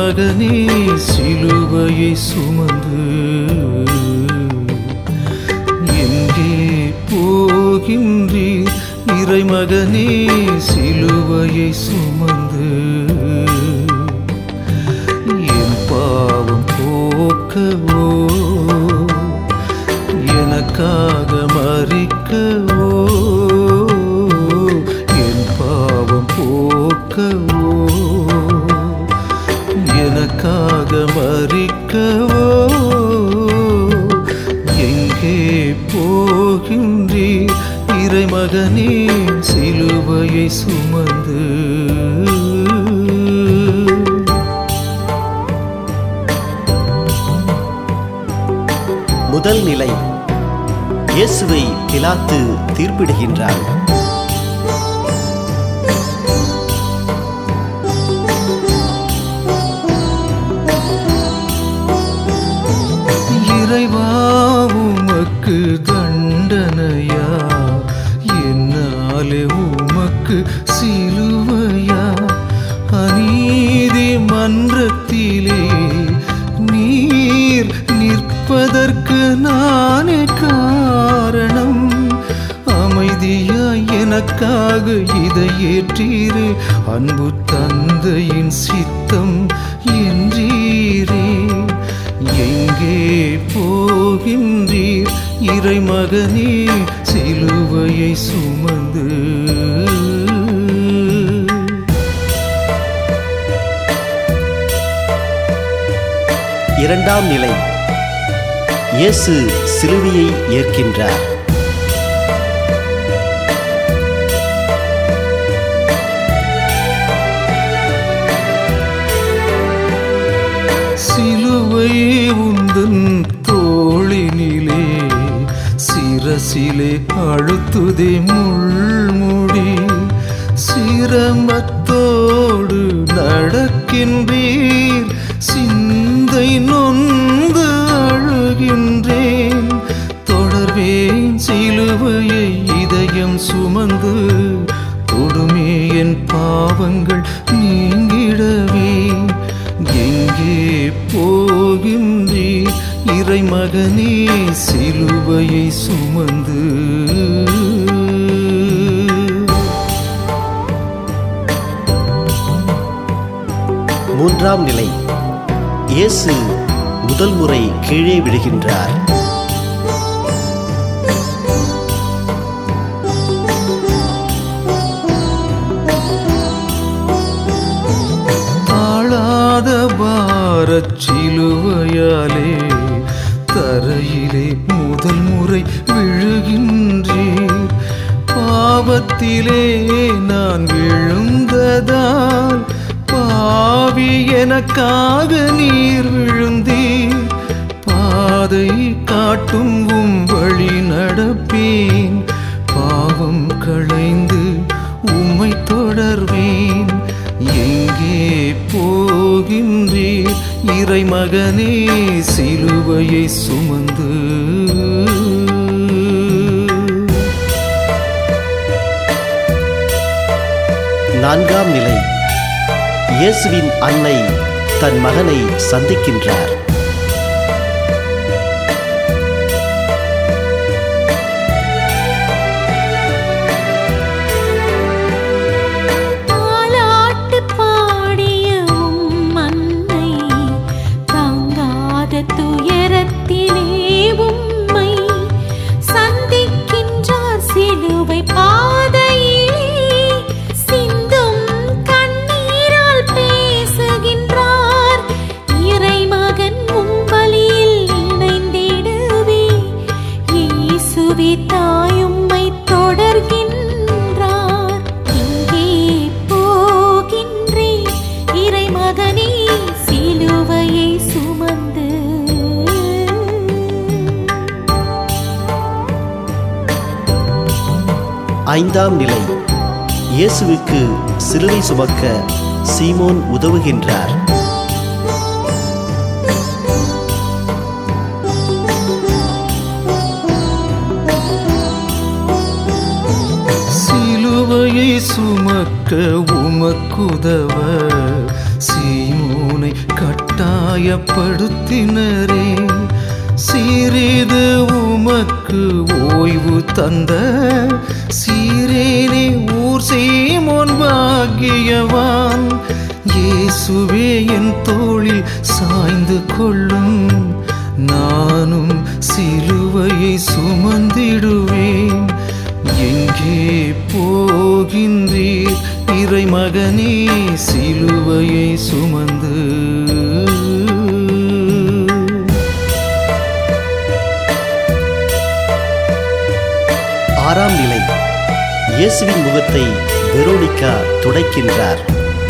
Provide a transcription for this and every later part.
இறைமகனே சிலுவையை சுமந்து எங்கே போகின்றீர் இறைமகனே சிலுவையை சுமந்து என் பாவம் போக்கவோ எனக்காக மறிக்கவோ என் பாவம் போக்கவோ எனக்காக மறிக்கவோ எங்கே போகின்றீர் இறைமகனே சிலுவையை சுமந்து முதல் நிலை இயேசுவை பிலாத்து தீர்ப்பிடுகின்றார் இறைவா உமக்கு தண்டனையா என்னாலே உமக்கு சிலுவையா அநீதி மன்றத்திலே நீர் நிற்பதற்கு நானே காரணம் அமைதியாய் எனக்காக இதை ஏற்றீரே அன்பு தந்தையின் சித்தம் என்றீரே எங்கே போகின்றீர் இறைமகனே சிலுவையை சுமந்து இரண்டாம் நிலை இயேசு சிலுவையை ஏற்கின்றார் சிலுவை உந்தன் தோளினிலே சிரசிலே அழுத்துதே முள்முடி சிரமத்தோடு நடக்கின்றீர் சிந்தை நொந்து அழுகின்றேன் தொடர்வேன் சிலுவையை இதயம் சுமந்து தொடுமே என் பாவங்கள் நீங்கிடவே எங்கே போகின்றீர் இறைமகனே சிலுவையை சுமந்து மூன்றாம் நிலை இயேசு முதல் முறை கீழே விழுகின்றார் தாழாத பாரச் சிலுவையாலே தரையிலே முதல் முறை விழுகின்றீர் பாவத்திலே நான் விழுந்ததால் பாவி எனக்காக நீர் விழுந்தீர் பாதை காட்டும் உம் வழி நடப்பேன் பாவம் களைந்து உம்மை தொடர்வேன் எங்கே போகின்றீர் இறைமகனே சிலுவையை சுமந்து நான்காம் நிலை இயேசுவின் அன்னை தன் மகனை சந்திக்கின்றார் தாலாட்டு பாடிய உம் அன்னை தாங்காத துயரத்திலே உம்மை சந்திக்கின்றார் சிலுவை பாதையிலே சிந்தும் கண்ணீரால் பேசுகின்றார் இறைமகன் உம் பலியில் இணைந்திடுவே இயேசுவே தாயும்மை தொடர்கின்றார் இங்கே போகின்றே இறைமகனே சிலுவையை சுமந்து ஐந்தாம் நிலை இயேசுவுக்கு சிலுவை சுமக்க சீமோன் உதவுகின்றார் சிலுவையை சுமக்க உமக்குதவ சீமோன் உனை கட்டாயப்படுத்தினரே சிறிது உமக்கு ஓய்வு தந்த சீரேனே ஊர் செய்மோன் பாக்கியவான் இயேசுவே என் தோளில் சாய்ந்து கொள்ளும் நானும் சிலுவையை சுமந்திடுவேன் எங்கே போகின்றீர் இறைமகனே சிலுவையை சுமந்து ஆறாம் நிலை இயேசுவின் முகத்தை வெரோனிகா துடைக்கின்றார்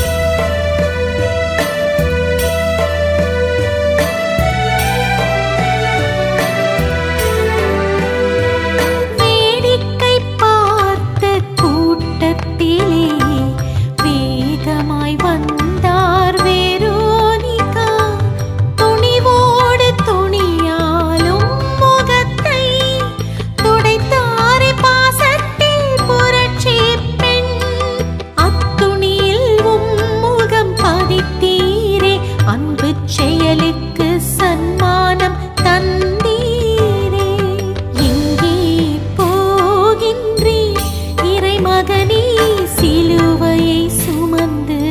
வேடிக்கை பார்த்த கூட்டத்திலே வேகமாய் வந்தார் வேரோனிகா துணிவோடு துணியாலும் முகத்தை துடைத்தாரே பாசத்தில் புரட்சி பெண் அத்துணியில் உம் முகம் பதித்தீரே அன்பு செயலுக்கு சன்மானம் தந்தீரே எங்கே போகின்றீர் இறைமகனே சிலுவையை சுமந்து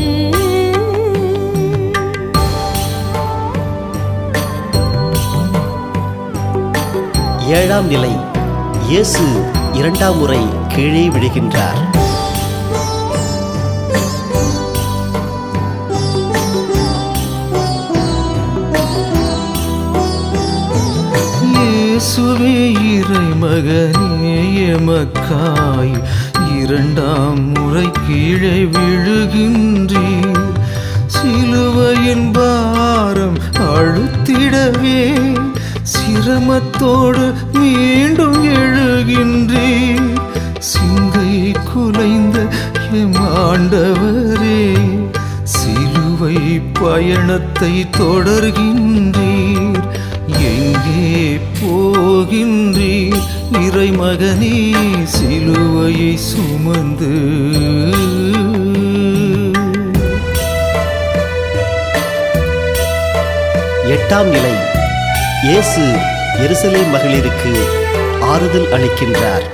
ஏழாம் நிலை இயேசு இரண்டாம் முறை கீழே விழுகின்றார் இயேசுவே இறைமகனே எமக்காய் இரண்டாம் முறை கீழே விழுகின்றீர் சிலுவையின் பாரம் அழுத்திடவே சிரமத்தோடு மீண்டும் எழுகின்றீர் சிங்கையை குலைந்த எம் ஆண்டவரே சிலுவை பயணத்தை தொடர்கின்றீர் எங்கே போகின்றீர் இறைமகனே சிலுவையை சுமந்து எட்டாம் நிலை இயேசு எருசலேம் மகளிருக்கு ஆறுதல் அளிக்கின்றார்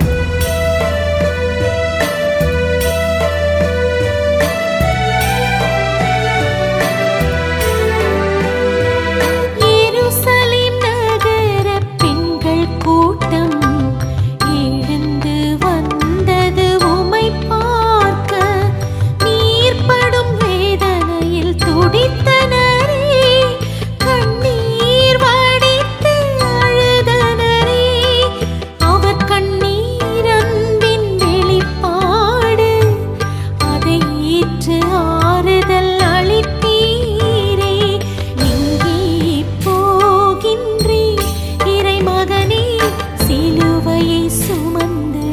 எருசலேம் நகர பெண்கள் கூட்டம் எழுந்து வந்தது உமை பார்க்க நீர்ப்படும் வேதனையில் துடித்தனரே கண்ணீர் வடித்து அழுதனரே அவர் கண்ணீர் அன்பின் வெளிப்பாடு அதை ஏற்று ஆறுதல் அளித்தீரே எங்கே போகின்றீர் இறைமகனே சிலுவையை சுமந்து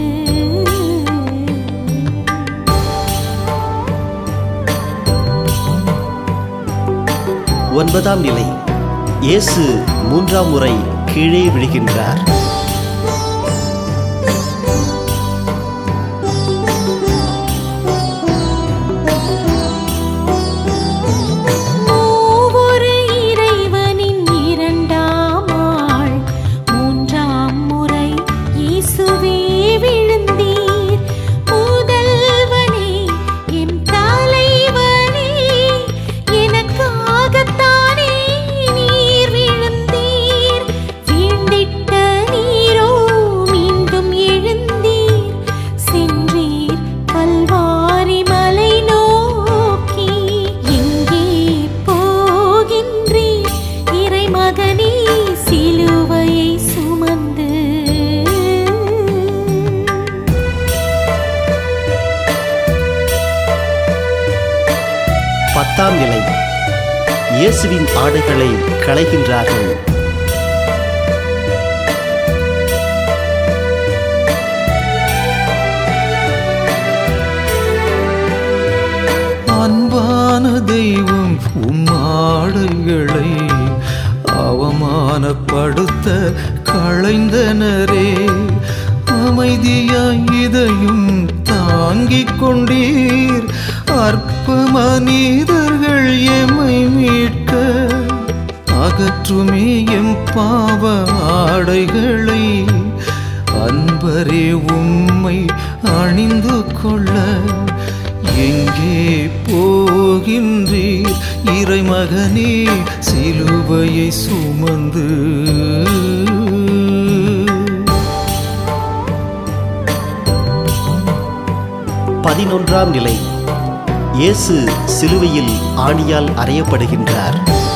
ஒன்பதாம் நிலை இயேசு மூன்றாம் முறை கீழே விழுகின்றார் மூவொரு இறைவனின் இரண்டாம் ஆள் மூன்றாம் முறை இயேசுவே விழுந்தீர் முதல்வனே என் தலைவனே எனக்காகத்தானே நீர் விழுந்தீர் வீழ்ந்திட்ட நீரோ மீண்டும் எழுந்தீர் சென்றீர் கல்வாரி மலை நோக்கி எங்கே போகின்றீர் இறைமகனே சிலுவையை சுமந்து பத்தாம் நிலை இயேசுவின் ஆடைகளை களைகின்றார்கள் அன்பான தெய்வம் உம் ஆடைகளை அவமானப்படுத்த களைந்தனரே அமைதியாய் இதையும் தாங்கிக் கொண்டீர் அற்ப மனிதர்கள் எம்மை மீட்க அகற்றுமே எம் பாவ ஆடைகளை அன்பரே உம்மை அணிந்து கொள்ள எங்கே போகின்றீர் இறைமகனே சிலுவையை சுமந்து பதினொன்றாம் நிலை இயேசு சிலுவையில் ஆணியால் அறையப்படுகின்றார்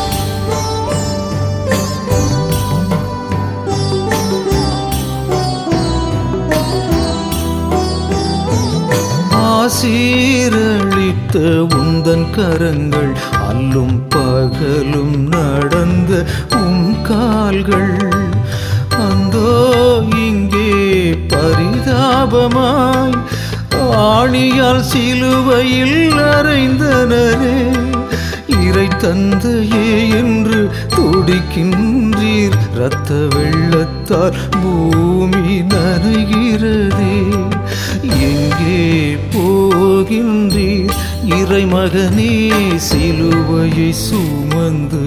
ஆசீரளித்த உந்தன் கரங்கள் அல்லும் பகலும் நடந்த உம் கால்கள் அந்தோ இங்கே பரிதாபமாய் ஆணியால் சிலுவையில் அறைந்தனரே இறை தந்தையே என்று துடிக்கின்றீர் இரத்த வெள்ளத்தால் பூமி நனைகிறதே எங்கே போகின்றீர் இறைமகனே சிலுவையை சுமந்து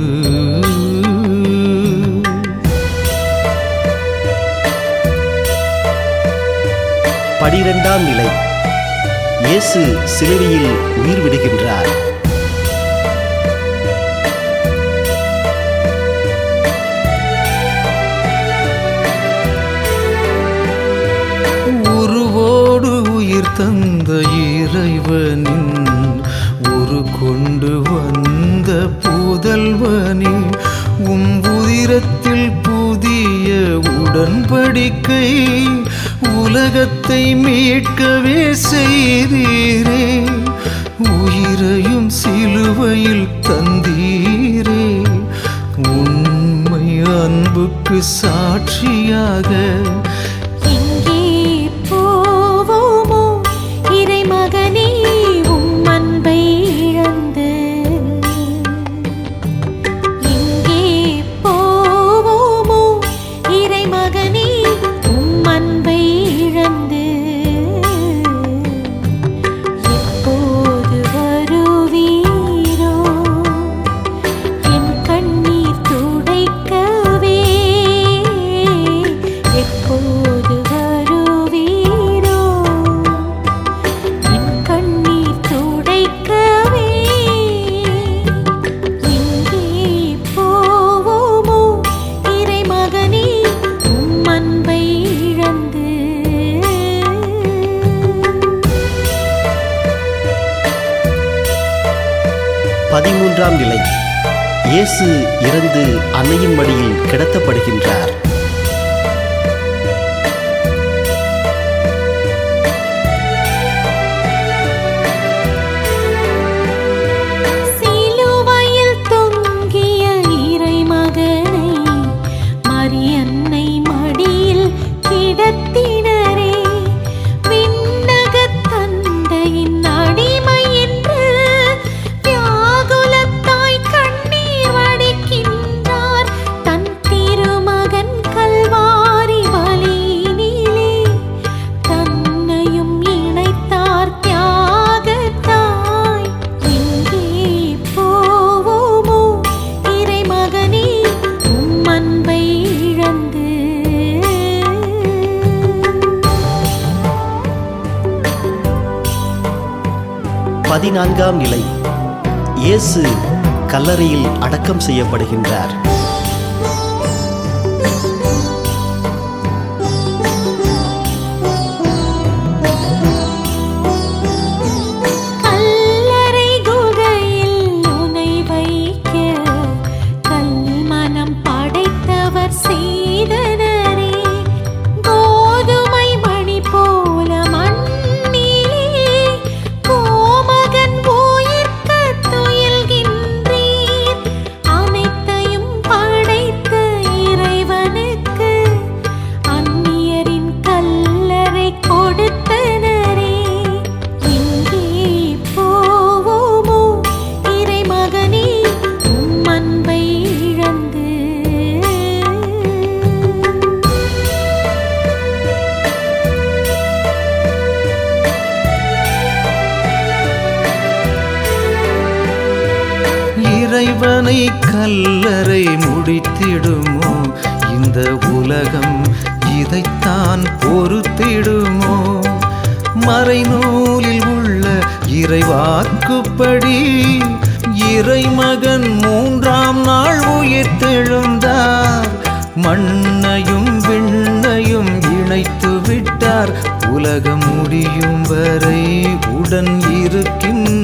பனிரெண்டாம் நிலை இயேசு சிலுவையில் உயிர் விடுகின்றார் உருவோடு உயிர் தந்த இறைவனின் ஒரு கொண்டு வந்த புதல்வனே உம் உதிரத்தில் புதிய உடன்படிக்கை உலகத்தை மீட்கவே செய்தீரே உயிரையும் சிலுவையில் தந்தீரே உண்மை அன்புக்கு சாட்சியாக எங்கே போவோமோ இறைமகனே உம் அன்பை இழந்து எங்கே போவோமோ இறைமகனே உம் அன்பை இழந்து எப்போது வருவீரோ என் கண்ணீர் துடைக்கவே எப்போது வருவீரோ என் கண்ணீர் துடைக்கவே எங்கே போவோமோ இறைமகனே உம் அன்பை இழந்து பதிமூன்றாம் நிலை இயேசு இறந்து அன்னையின் மடியில் கிடத்தப்படுகின்றார் சிலுவையில் தொங்கிய இறைமகனை மரியன்னை மடியில் கிடத்தினரே விண்ணகத் தந்தையின் அடிமை என்று வியாகுலத்தாய் கண்ணீர் வடிக்கின்றார் தன் திருமகன் கல்வாரி வலியினிலே தன்னையும் இணைத்தார் தியாகத்தாய் எங்கே போவோமோ இறைமகனே உம் அன்பை இழந்து பதினான்காம் நிலை இயேசு கல்லறையில் அடக்கம் செய்யப்படுகின்றார் கல்லறை குகையில் உனை வைக்க கல்மனம் படைத்தவர் செய்தனரே கோதுமை மணி போல மண்ணிலே கோமகன் உயிர்க்க துயில்கின்றீர் அனைத்தையும் இறைவனை கல்லறை முடித்திடுமோ இந்த உலகம் இதைத்தான் பொறுத்திடுமோ மறைநூலில் உள்ள இறைவாக்குப்படி இறைமகன் மூன்றாம் நாள் உயிர்த்தெழுந்தார் மண்ணையும் விண்ணையும் இணைத்து விட்டார் உலகம் முடியும் வரை உடன் இருக்கின்றார்